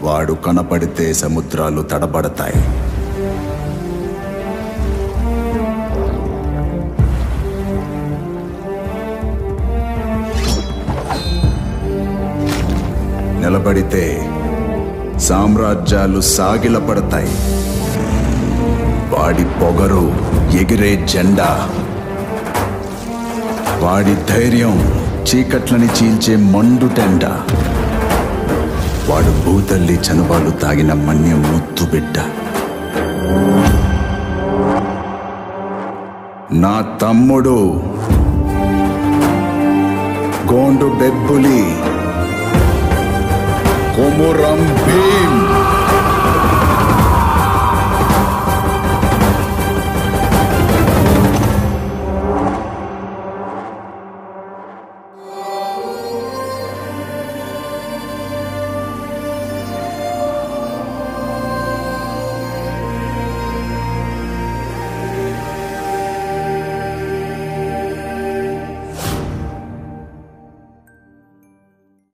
వాడు కనపడితే సముద్రాలు తడబడతాయి నిలబడితే సామ్రాజ్యాలు సాగిలపడతాయి వాడి పొగరు ఎగిరే జెండా వాడి ధైర్యం చీకట్లని చీల్చే మండుటెండ వాడు భూతల్లి చనుబాలు తాగిన మన్యం ముత్తు బిడ్డ నా తమ్ముడు గోండు బెబ్బులి కొమురం భీమ్